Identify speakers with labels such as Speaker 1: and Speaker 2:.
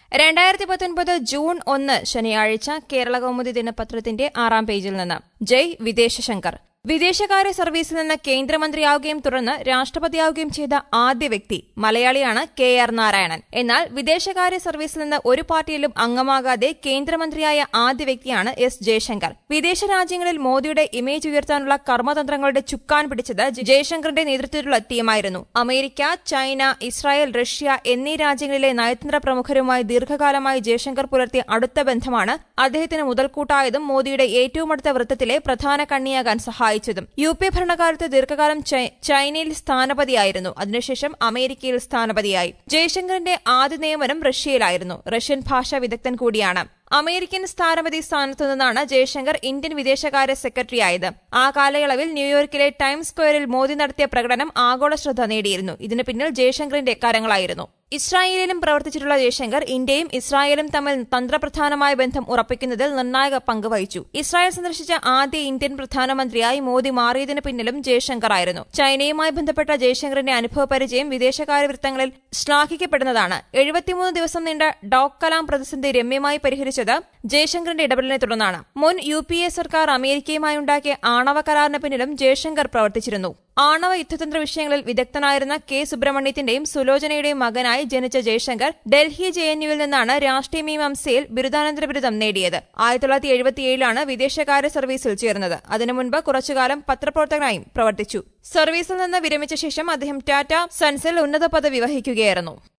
Speaker 1: രണ്ടായിരത്തി പത്തൊൻപത് ജൂൺ ഒന്ന് ശനിയാഴ്ച കേരള കൗമുദി ദിനപത്രത്തിന്റെ ആറാം പേജിൽ നിന്ന് ജയ് വിദേശശങ്കർ വിദേശകാര്യ സർവീസിൽ നിന്ന് കേന്ദ്രമന്ത്രിയാവുകയും തുടർന്ന് രാഷ്ട്രപതിയാവുകയും ചെയ്ത ആദ്യ വ്യക്തി മലയാളിയാണ് കെ ആർ നാരായണൻ എന്നാൽ വിദേശകാര്യ സർവീസിൽ നിന്ന് ഒരു പാർട്ടിയിലും അംഗമാകാതെ കേന്ദ്രമന്ത്രിയായ ആദ്യ വ്യക്തിയാണ് എസ് ജയശങ്കർ വിദേശ രാജ്യങ്ങളിൽ മോദിയുടെ ഇമേജ് ഉയർത്താനുള്ള കർമ്മതന്ത്രങ്ങളുടെ ചുക്കാൻ പിടിച്ചത് ജയശങ്കറിന്റെ നേതൃത്വത്തിലുള്ള ടീമായിരുന്നു അമേരിക്ക ചൈന ഇസ്രായേൽ റഷ്യ എന്നീ രാജ്യങ്ങളിലെ നയതന്ത്ര പ്രമുഖരുമായി ദീർഘകാലമായി ജയശങ്കർ പുലർത്തിയ അടുത്ത ബന്ധമാണ് അദ്ദേഹത്തിന് മുതൽക്കൂട്ടായതും മോദിയുടെ ഏറ്റവും അടുത്ത വൃത്തത്തിലെ പ്രധാന കണ്ണിയാകാൻ സഹായിച്ചതും യു പി ഭരണകാലത്ത് ദീർഘകാലം ചൈ- ചൈനയിൽ സ്ഥാനപതിയായിരുന്നു അതിനുശേഷം അമേരിക്കയിൽ സ്ഥാനപതിയായി ജയശങ്കറിന്റെ ആദ്യ നിയമനം റഷ്യയിലായിരുന്നു റഷ്യൻ ഭാഷാ വിദഗ്ധൻ കൂടിയാണ് അമേരിക്കൻ സ്ഥാനപതി സ്ഥാനത്തു നിന്നാണ് ജയശങ്കർ ഇന്ത്യൻ വിദേശകാര്യ സെക്രട്ടറിയായത് ആ കാലയളവിൽ ന്യൂയോർക്കിലെ ടൈംസ് സ്ക്വയറിൽ മോദി നടത്തിയ പ്രകടനം ആഗോള ശ്രദ്ധ നേടിയിരുന്നു ഇതിനു പിന്നിൽ ജയശങ്കറിന്റെ കരങ്ങളായിരുന്നു ഇസ്രായേലിലും പ്രവർത്തിച്ചിട്ടുള്ള ജയശങ്കർ ഇന്ത്യയും ഇസ്രായേലും തമ്മിൽ തന്ത്രപ്രധാനമായ ബന്ധം ഉറപ്പിക്കുന്നതിൽ നിർണായക പങ്ക് വഹിച്ചു ഇസ്രായേൽ സന്ദർശിച്ച ആദ്യ ഇന്ത്യൻ പ്രധാനമന്ത്രിയായി മോദി മാറിയതിനു പിന്നിലും ജയശങ്കർ ആയിരുന്നു ചൈനയുമായി ബന്ധപ്പെട്ട ജയശങ്കറിന്റെ അനുഭവ പരിചയം വിദേശകാര്യ വൃത്തങ്ങളിൽ ശ്ലാഘിക്കപ്പെടുന്നതാണ് എഴുപത്തിമൂന്ന് ദിവസം നീണ്ട ഡോക് കലാം പ്രതിസന്ധി രമ്യമായി പരിഹരിച്ചത് ജയശങ്കറിന്റെ ഇടപെടലിനെ തുടർന്നാണ് മുൻ യു പി എ സർക്കാർ അമേരിക്കയുമായി ഉണ്ടാക്കിയ ആണവ കരാറിന് പിന്നിലും ജയശങ്കർ പ്രവർത്തിച്ചിരുന്നു ആണവ യുദ്ധതന്ത്ര വിഷയങ്ങളിൽ വിദഗ്ധനായിരുന്ന കെ സുബ്രഹ്മണ്യത്തിന്റെയും സുലോചനയുടെയും മകനായി ജനിച്ച ജയശങ്കർ ഡൽഹി ജെ എൻ യുവിൽ നിന്നാണ് രാഷ്ട്രീയ മീമാംസയിൽ ബിരുദാനന്തര ബിരുദം നേടിയത് ആയിരത്തി തൊള്ളായിരത്തി എഴുപത്തിയേഴിലാണ് വിദേശകാര്യ സർവീസിൽ ചേർന്നത് അതിനു മുൻപ് കുറച്ചുകാലം പത്രപ്രവർത്തകനായും പ്രവർത്തിച്ചു സർവീസിൽ നിന്ന് വിരമിച്ച ശേഷം അദ്ദേഹം ടാറ്റ സൺസിൽ ഉന്നത പദവി വഹിക്കുകയായിരുന്നു